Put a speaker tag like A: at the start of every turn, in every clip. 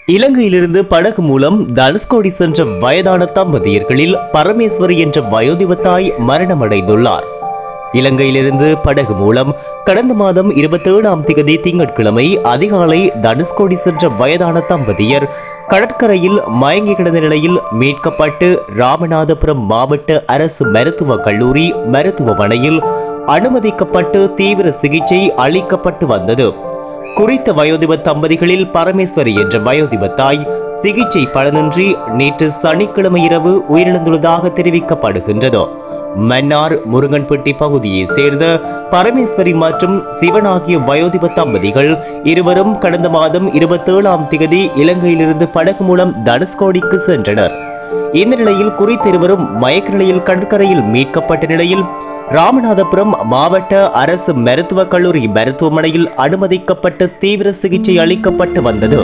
A: இலங்கையிலிருந்து படகு மூலம் தனுஷ்கோடி சென்ற வயதான தம்பதியர்களில் பரமேஸ்வரி என்ற வயோதிப தாய் மரணமடைந்துள்ளார் இலங்கையிலிருந்து படகு மூலம் கடந்த மாதம் இருபத்தேழாம் திகதி திங்கட்கிழமை அதிகாலை தனுஷ்கோடி சென்ற வயதான தம்பதியர் கடற்கரையில் மயங்கி கிடந்த நிலையில் மீட்கப்பட்டு ராமநாதபுரம் மாவட்ட அரசு மருத்துவக் கல்லூரி மருத்துவமனையில் அனுமதிக்கப்பட்டு தீவிர சிகிச்சை அளிக்கப்பட்டு வந்தது குறித்த வயோதிப தம்பதிகளில் பரமேஸ்வரி என்ற வயோதிப தாய் சிகிச்சை பலனின்றி நேற்று சனிக்கிழமை இரவு உயிரிழந்துள்ளதாக தெரிவிக்கப்படுகின்றது மன்னார் முருகன்பட்டி பகுதியைச் சேர்ந்த பரமேஸ்வரி மற்றும் சிவன் ஆகிய வயோதிப தம்பதிகள் இருவரும் கடந்த மாதம் இருபத்தேழாம் திகதி இலங்கையிலிருந்து படகு மூலம் தனுஷ்கோடிக்கு சென்றனர் இந்த நிலையில் குறித்த இருவரும் மயக்க நிலையில் கடற்கரையில் மீட்கப்பட்ட நிலையில் ராமநாதபுரம் மாவட்ட அரசு மருத்துவக் கல்லூரி மருத்துவமனையில் அனுமதிக்கப்பட்டு தீவிர சிகிச்சை அளிக்கப்பட்டு வந்தது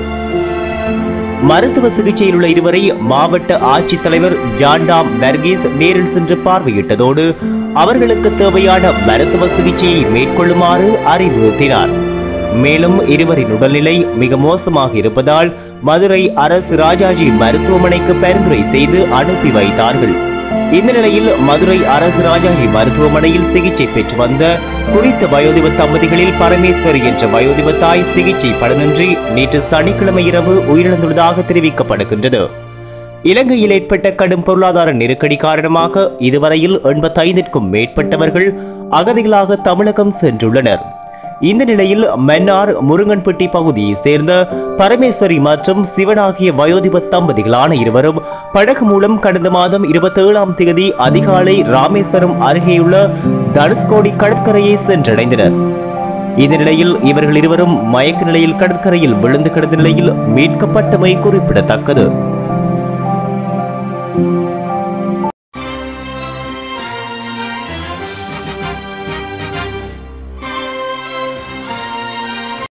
A: மருத்துவ சிகிச்சையில் உள்ள இருவரை மாவட்ட ஆட்சித்தலைவர் ஜான்டாம் வர்கீஸ் நேரில் சென்று பார்வையிட்டதோடு அவர்களுக்கு தேவையான மருத்துவ சிகிச்சையை மேற்கொள்ளுமாறு அறிவுறுத்தினார் மேலும் இருவரின் உடல்நிலை மிக மோசமாக இருப்பதால் மதுரை அரசு ராஜாஜி மருத்துவமனைக்கு பரிந்துரை செய்து அனுப்பி வைத்தார்கள் இந்த நிலையில் மதுரை அரசு ராஜாஜி மருத்துவமனையில் சிகிச்சை பெற்று வந்த குறித்த வயோதிப தம்பதிகளில் பரமேஸ்வரி என்ற வயோதிப தாய் சிகிச்சை பலனின்றி நேற்று சனிக்கிழமை இரவு உயிரிழந்துள்ளதாக தெரிவிக்கப்படுகின்றது இலங்கையில் ஏற்பட்ட கடும் பொருளாதார நெருக்கடி காரணமாக இதுவரையில் எண்பத்தைந்திற்கும் மேற்பட்டவர்கள் அகதிகளாக தமிழகம் சென்றுள்ளனர் இந்த நிலையில் மன்னார் முருங்கன்பட்டி பகுதியைச் சேர்ந்த பரமேஸ்வரி மற்றும் சிவன் ஆகிய வயோதிப தம்பதிகளான இருவரும் படகு மூலம் கடந்த மாதம் இருபத்தேழாம் தேதி அதிகாலை ராமேஸ்வரம் அருகேயுள்ள தனுஷ்கோடி கடற்கரையை சென்றடைந்தனர் இந்த நிலையில் இவர்கள் இருவரும் மயக்க நிலையில் கடற்கரையில் விழுந்து கிடந்த நிலையில் மீட்கப்பட்டமை குறிப்பிடத்தக்கது